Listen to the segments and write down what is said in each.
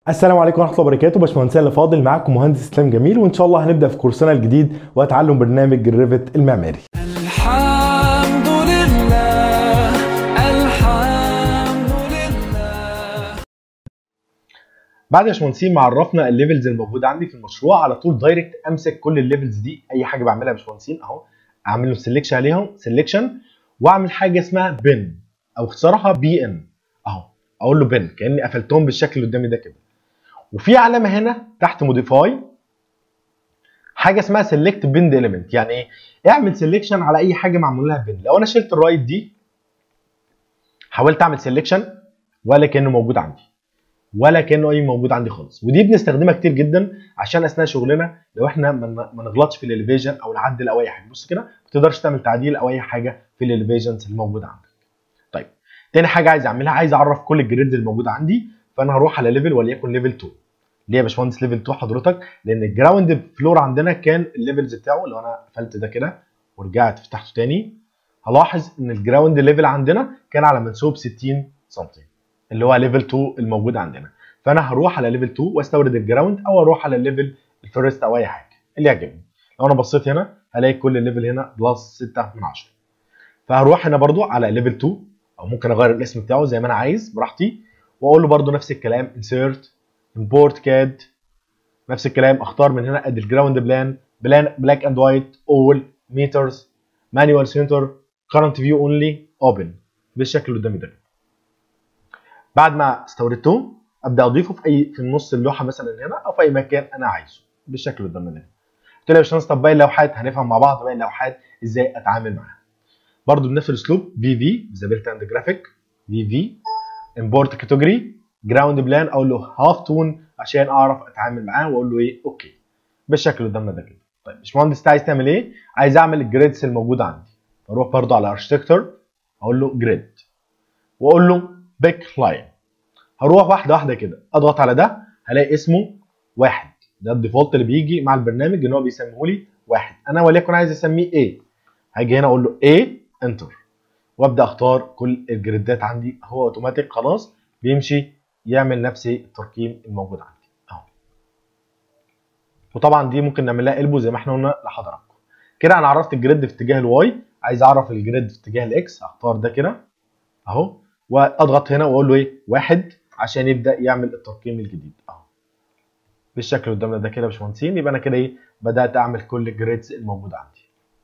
السلام عليكم ورحمه الله وبركاته باشمهندس اللي فاضل معاكم مهندس اسلام جميل وان شاء الله هنبدا في كورسنا الجديد وتعلم برنامج الريفت المعماري الحمد لله الحمد لله بعد يا باشمهندسين ما عرفنا الليفلز الموجوده عندي في المشروع على طول دايركت امسك كل الليفلز دي اي حاجه بعملها يا باشمهندسين اهو اعمل له سيلكشن عليهم سيلكشن واعمل حاجه اسمها بن او اختصارها بي ان اهو اقول له بن كاني قفلتهم بالشكل اللي قدامي ده كده وفي علامه هنا تحت موديفاي حاجه اسمها سيلكت بند اليمنت يعني ايه اعمل سيلكشن على اي حاجه معمول لها بن لو انا شلت الرايت دي حاولت اعمل سيلكشن ولا كانه موجود عندي ولا كانه اي موجود عندي خالص ودي بنستخدمها كتير جدا عشان اثناء شغلنا لو احنا ما ما نغلطش في الاليفيجن او نعدل او اي حاجه بص كده ما تقدرش تعمل تعديل او اي حاجه في الاليفيجنز الموجوده عندك طيب تاني حاجه عايز اعملها عايز اعرف كل الجريدز الموجوده عندي فانا هروح على ليفل وليكن ليفل 2 ليه يا باشمهندس ليفل 2 حضرتك لان الجراوند فلور عندنا كان الليفلز بتاعه لو انا قفلت ده كده ورجعت فتحته تاني هلاحظ ان الجراوند ليفل عندنا كان على منسوب 60 سم اللي هو ليفل 2 الموجود عندنا فانا هروح على ليفل 2 واستورد الجراوند او اروح على الليفل الفيرست او اي حاجه اللي يعجبني لو انا بصيت هنا هلاقي كل الليفل هنا بلس 6 من 10 فهروح هنا برضو على ليفل 2 او ممكن اغير الاسم بتاعه زي ما انا عايز براحتي واقول له برضو نفس الكلام insert import CAD نفس الكلام اختار من هنا ادي الجراوند بلان بلان بلاك اند وايت اول ميترز مانوال سنتر current view only open بالشكل اللي قدامي ده بعد ما استوردته ابدا اضيفه في اي في النص اللوحه مثلا هنا او في اي مكان انا عايزه بالشكل اللي قدامنا ده قلت له يا باشمهندس طب باقي اللوحات هنفهم مع بعض باقي اللوحات ازاي اتعامل معاها برضو بنفس الاسلوب في في فيزابيلتي اند جرافيك في في امبورت كاتيجوري جراوند بلان اقول له هاف تون عشان اعرف اتعامل معاه واقول له ايه اوكي بالشكل اللي قدامنا ده كده طيب باشمهندس انت عايز تعمل ايه عايز اعمل الجريدز الموجوده عندي اروح برضو على اركتكتور اقول له جريد واقول له بيك لاين هروح واحده واحده كده اضغط على ده هلاقي اسمه واحد ده الديفولت اللي بيجي مع البرنامج ان هو بيسميه لي واحد انا وليكن عايز اسميه ايه هاجي هنا اقول له ايه انتر وابدا اختار كل الجريدات عندي هو اوتوماتيك خلاص بيمشي يعمل نفس الترقيم الموجود عندي اهو وطبعا دي ممكن نعمل لها البو زي ما احنا قلنا لحضراتكم كده انا عرفت الجريد في اتجاه الواي عايز اعرف الجريد في اتجاه الاكس هختار ده كده اهو واضغط هنا واقول له ايه واحد عشان يبدا يعمل الترقيم الجديد اهو بالشكل اللي قدامنا ده كده يا باشمهندسين يبقى انا كده ايه بدات اعمل كل الجريدز الموجوده عندي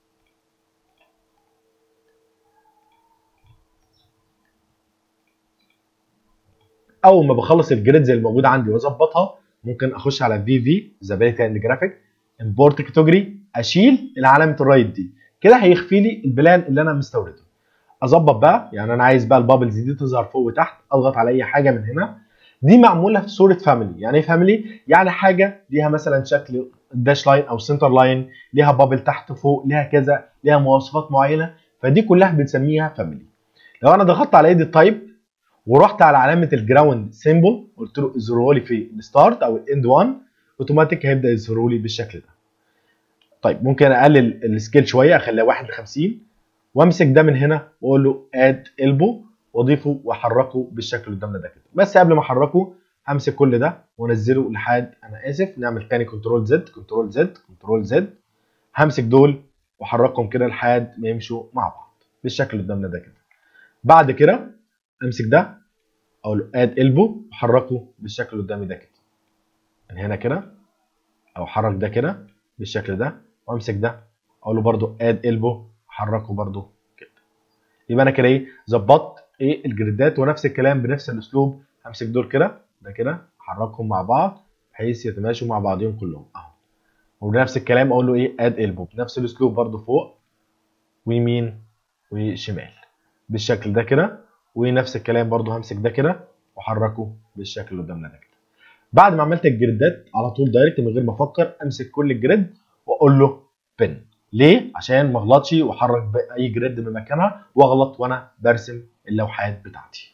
اول ما بخلص الجريدز اللي موجوده عندي واظبطها ممكن اخش على في في فيزابيلتي اند جرافيك امبورت كاتيجوري اشيل علامه الرايت دي كده هيخفي لي البلان اللي انا مستورده اظبط بقى يعني انا عايز بقى البابلز دي تظهر فوق وتحت اضغط على اي حاجه من هنا دي معموله في صوره فاميلي يعني ايه فاميلي يعني حاجه ليها مثلا شكل داش لاين او سنتر لاين ليها بابل تحت فوق ليها كذا ليها مواصفات معينه فدي كلها بنسميها فاميلي لو انا ضغطت على ايدي التايب ورحت على علامه الجراوند سيمبل قلت له اظهره لي في الستارت او الاند 1 اوتوماتيك هيبدا يظهره لي بالشكل ده طيب ممكن اقلل السكيل شويه اخليها 1 ل 50 وامسك ده من هنا واقول له اد البو واضيفه واحركه بالشكل اللي قدامنا ده كده بس قبل ما احركه همسك كل ده وانزله لحد انا اسف نعمل تاني كنترول زد كنترول زد كنترول زد همسك دول واحركهم كده لحد ما يمشوا مع بعض بالشكل اللي قدامنا ده كده بعد كده امسك ده اقول له اد البو واحركه بالشكل اللي قدامي ده كده من هنا كده او احرك ده كده بالشكل ده وامسك ده اقول له برده اد البو احركه برده كده يبقى انا كده ايه ظبطت ايه الجريدات ونفس الكلام بنفس الاسلوب همسك دول كده ده كده احركهم مع بعض بحيث يتماشوا مع بعضهم كلهم اهو وبنفس الكلام اقول له ايه اد البو بنفس الاسلوب برده فوق ويمين وشمال بالشكل ده كده ونفس الكلام برده همسك ده كده واحركه بالشكل اللي قدامنا ده كده بعد ما عملت الجريدات على طول دايركت من غير ما افكر امسك كل الجريد واقول له بن ليه عشان ما اغلطش واحرك اي جريد من مكانها واغلط وانا برسم اللوحات بتاعتي